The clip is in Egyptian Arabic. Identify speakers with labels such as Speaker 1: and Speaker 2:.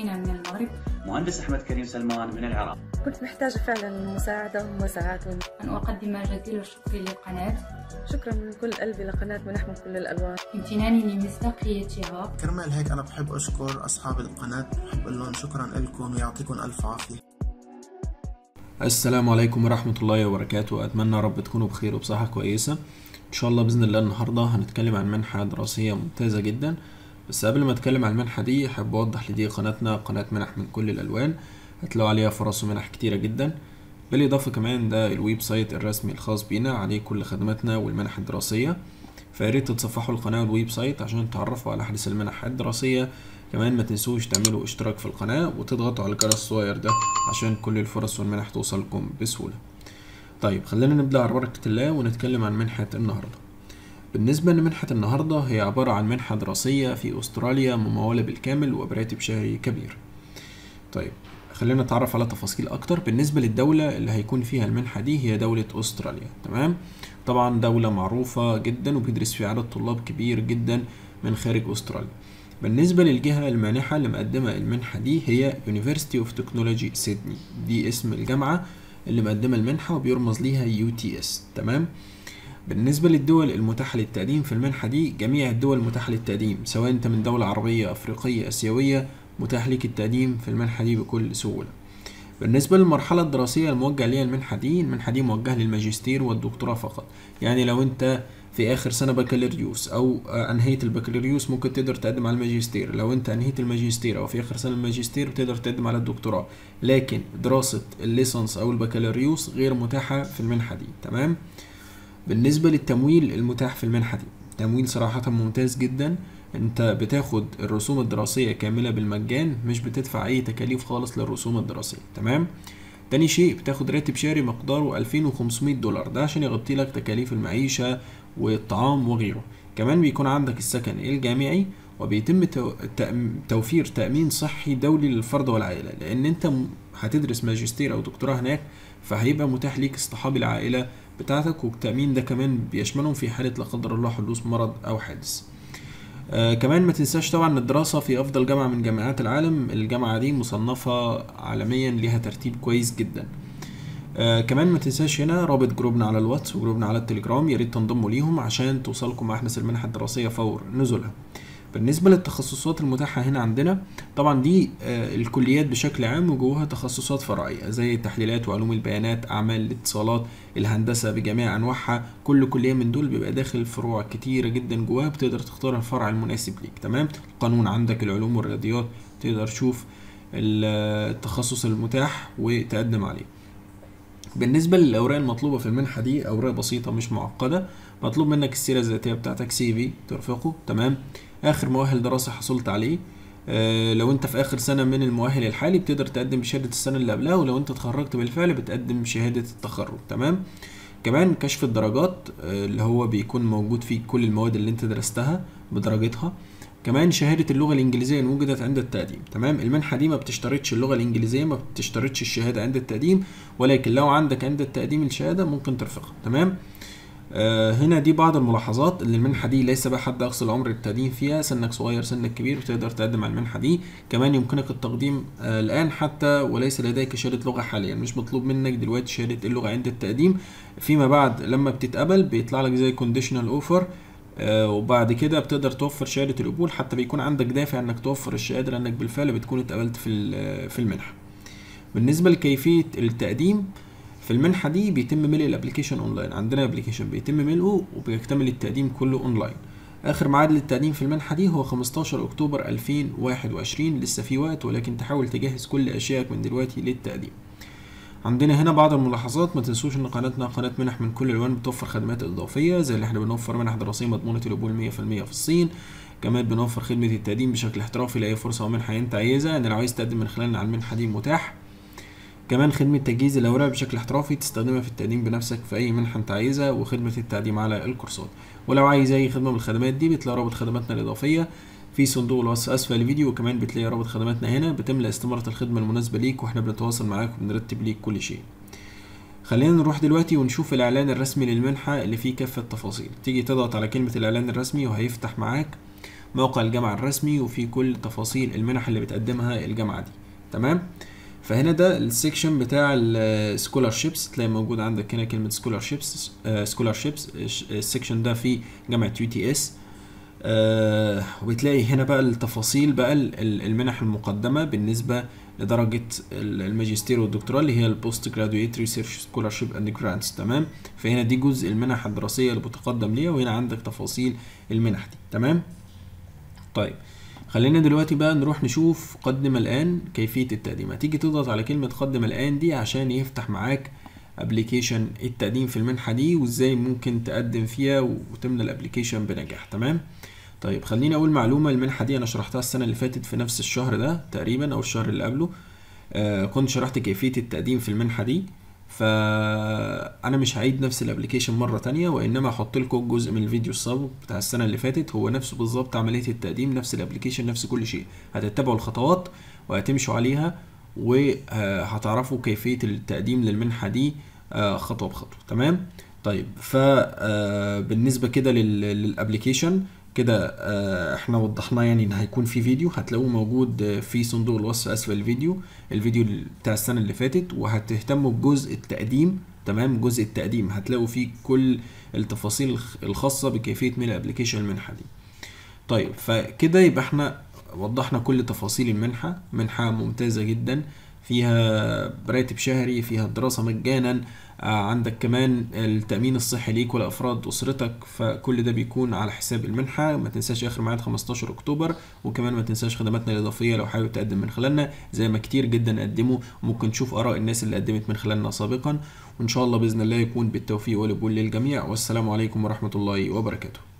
Speaker 1: أخينا من المغرب
Speaker 2: مهندس أحمد كريم سلمان من العراق
Speaker 3: كنت محتاجة فعلا مساعدة ومساعات
Speaker 1: أن أقدم جزيل الشكر للقناة
Speaker 3: شكرا من كل قلبي لقناة منح من كل الألوان
Speaker 1: امتناني لمصداقيتها
Speaker 4: كرمال هيك أنا بحب أشكر أصحاب القناة بحب أقول لهم شكرا لكم يعطيكم ألف عافية
Speaker 5: السلام عليكم ورحمة الله وبركاته أتمنى يا رب تكونوا بخير وبصحة كويسة إن شاء الله بإذن الله النهاردة هنتكلم عن منحة دراسية ممتازة جدا بس قبل ما أتكلم عن المنحة دي أحب أوضح لدي قناتنا قناة منح من كل الألوان هتلاقوا عليها فرص ومنح كتيرة جدا بالإضافة كمان ده الويب سايت الرسمي الخاص بينا عليه كل خدماتنا والمنح الدراسية فياريت تتصفحوا القناة والويب سايت عشان تعرفوا على أحدث المنح الدراسية كمان ما تنسوش تعملوا اشتراك في القناة وتضغطوا على الجرس الصغير ده عشان كل الفرص والمنح توصلكم بسهولة طيب خلينا نبدأ على بركة الله ونتكلم عن منحة النهاردة بالنسبة لمنحة النهاردة هي عبارة عن منحة دراسية في أستراليا ممولة بالكامل وبراتب شهري كبير طيب خلينا نتعرف على تفاصيل أكتر بالنسبة للدولة اللي هيكون فيها المنحة دي هي دولة أستراليا تمام طبعا دولة معروفة جدا وبيدرس فيها عدد طلاب كبير جدا من خارج أستراليا بالنسبة للجهة المانحة اللي مقدمة المنحة دي هي University of Technology Sydney دي اسم الجامعة اللي مقدمة المنحة وبيرمز ليها UTS تمام بالنسبة للدول المتاحة للتقديم في المنحة دي جميع الدول المتاحة للتقديم سواء انت من دولة عربية أفريقية آسيوية متاح ليك التقديم في المنحة دي بكل سهولة بالنسبة للمرحلة الدراسية الموجهة ليها المنحة دي المنحة دي موجهة للماجستير والدكتوراه فقط يعني لو انت في اخر سنه بكالوريوس او انهيت البكالوريوس ممكن تقدر تقدم على الماجستير لو انت انهيت الماجستير او في اخر سنه الماجستير بتقدر تقدم على الدكتوراه لكن دراسه الليسانس او البكالوريوس غير متاحه في المنحه دي تمام بالنسبه للتمويل المتاح في المنحه دي تمويل صراحه ممتاز جدا انت بتاخد الرسوم الدراسيه كامله بالمجان مش بتدفع اي تكاليف خالص للرسوم الدراسيه تمام تاني شيء بتاخد راتب شهري مقداره 2500 دولار ده عشان يغطي لك تكاليف المعيشة والطعام وغيره كمان بيكون عندك السكن الجامعي وبيتم توفير تأمين صحي دولي للفرد والعائلة لأن أنت هتدرس ماجستير أو دكتوراه هناك فهيبقى متاح ليك اصطحاب العائلة بتاعتك والتأمين ده كمان بيشملهم في حالة لا قدر الله حدوث مرض أو حادث آه كمان ما تنساش طبعا الدراسة في أفضل جامعة من جامعات العالم الجامعة دي مصنفة عالميا ليها ترتيب كويس جدا آه كمان ما تنساش هنا رابط جروبنا على الواتس وجروبنا على التليجرام يا ريت تنضموا ليهم عشان توصلكم أحدث المنح الدراسية فور نزولها بالنسبة للتخصصات المتاحة هنا عندنا طبعا دي آه الكليات بشكل عام وجواها تخصصات فرعية زي التحليلات وعلوم البيانات أعمال الاتصالات الهندسة بجميع أنواعها كل كلية من دول بيبقى داخل فروع كتيرة جدا جواها بتقدر تختار الفرع المناسب ليك تمام القانون عندك العلوم والرياضيات تقدر تشوف التخصص المتاح وتقدم عليه بالنسبة للأوراق المطلوبة في المنحة دي أوراق بسيطة مش معقدة مطلوب منك السيرة الذاتية بتاعتك سي في ترفقه تمام آخر مؤهل دراسة حصلت عليه آه لو انت في اخر سنة من المؤهل الحالي بتقدر تقدم بشهادة السنة اللي قبلها ولو انت اتخرجت بالفعل بتقدم شهادة التخرج تمام كمان كشف الدرجات آه اللي هو بيكون موجود فيه كل المواد اللي انت درستها بدرجتها كمان شهادة اللغة الإنجليزية إن وجدت عند التقديم تمام المنحة دي ما بتشترطش اللغة الإنجليزية ما بتشترطش الشهادة عند التقديم ولكن لو عندك عند التقديم الشهادة ممكن ترفقها تمام آه هنا دي بعض الملاحظات اللي المنحة دي ليس بقى حد أقصى العمر التقديم فيها سنك صغير سنك كبير بتقدر تقدم على المنحة دي كمان يمكنك التقديم آه الآن حتى وليس لديك شهادة لغة حاليا مش مطلوب منك دلوقتي شهادة اللغة عند التقديم فيما بعد لما بتتقبل بيطلع لك زي كونديشنال اوفر آه وبعد كده بتقدر توفر شهادة القبول حتى بيكون عندك دافع انك توفر الشهادة لانك بالفعل بتكون اتقبلت في في المنحة بالنسبة لكيفية التقديم في المنحة دي بيتم ملء الابلكيشن اونلاين عندنا ابلكيشن بيتم ملئه وبيكتمل التقديم كله اونلاين اخر ميعاد للتقديم في المنحة دي هو 15 اكتوبر 2021 لسه في وقت ولكن تحاول تجهز كل اشيائك من دلوقتي للتقديم عندنا هنا بعض الملاحظات ما تنسوش ان قناتنا قناة منح من كل الالوان بتوفر خدمات اضافية زي اللي احنا بنوفر منح دراسية مضمونة القبول 100% في الصين كمان بنوفر خدمة التقديم بشكل احترافي لأي فرصة أو منحة أنت عايزها إن لو عايز تقدم من خلالنا على المنحة دي متاح كمان خدمة تجهيز الأوراق بشكل احترافي تستخدمها في التقديم بنفسك في أي منحة أنت عايزها وخدمة التقديم على الكورسات ولو عايز أي خدمة من الخدمات دي بتلاقي رابط خدماتنا الإضافية في صندوق الوصف أسفل الفيديو وكمان بتلاقي رابط خدماتنا هنا بتملى استمارة الخدمة المناسبة ليك وإحنا بنتواصل معاك وبنرتب ليك كل شيء خلينا نروح دلوقتي ونشوف الإعلان الرسمي للمنحة اللي فيه كافة التفاصيل تيجي تضغط على كلمة الإعلان الرسمي وهيفتح معاك موقع الجامعة الرسمي وفي كل تفاصيل المنح اللي بتقدمها الجامعة دي تمام فهنا ده السكشن بتاع السكولارشيبس تلاقي موجود عندك هنا كلمة سكولارشيبس سكولارشيبس السكشن ده في جامعة يو تي اس آه وبتلاقي هنا بقى التفاصيل بقى ال- ال- المنح المقدمة بالنسبة لدرجة ال- الماجستير والدكتوراه اللي هي البوست جرادويت ريسيرش سكولارشيب اند جرانتس تمام فهنا دي جزء المنح الدراسية اللي بتقدم ليها وهنا عندك تفاصيل المنح دي تمام طيب خلينا دلوقتي بقى نروح نشوف قدم الآن كيفية التقديم هتيجي تضغط على كلمة قدم الآن دي عشان يفتح معاك ابلكيشن التقديم في المنحة دي وازاي ممكن تقدم فيها وتملى الابلكيشن بنجاح تمام طيب خليني اقول معلومة المنحة دي انا شرحتها السنة اللي فاتت في نفس الشهر ده تقريبا او الشهر اللي قبله آه كنت شرحت كيفية التقديم في المنحة دي فانا مش هعيد نفس الابلكيشن مرة تانية وانما هحط لكم جزء من الفيديو السابق بتاع السنة اللي فاتت هو نفسه بالظبط عملية التقديم نفس الابلكيشن نفس كل شيء هتتبعوا الخطوات وهتمشوا عليها وهتعرفوا كيفية التقديم للمنحة دي آه، خطوة بخطوة تمام طيب فبالنسبة كده للابلكيشن كده آه، احنا وضحنا يعني ان هيكون في فيديو هتلاقوه موجود آه، في صندوق الوصف اسفل الفيديو الفيديو بتاع السنة اللي فاتت وهتهتموا بجزء التقديم تمام جزء التقديم هتلاقوا فيه كل التفاصيل الخ- الخاصة بكيفية ملء ابلكيشن المنحة دي طيب فكده يبقى احنا وضحنا كل تفاصيل المنحة منحة ممتازة جدا فيها راتب شهري فيها الدراسة مجانا آه، عندك كمان التأمين الصحي ليك ولأفراد أسرتك فكل ده بيكون على حساب المنحة ما تنساش آخر ميعاد 15 أكتوبر وكمان ما تنساش خدماتنا الإضافية لو حابب تقدم من خلالنا زي ما كتير جدا قدموا وممكن تشوف آراء الناس اللي قدمت من خلالنا سابقا وإن شاء الله بإذن الله يكون بالتوفيق والقبول للجميع والسلام عليكم ورحمة الله وبركاته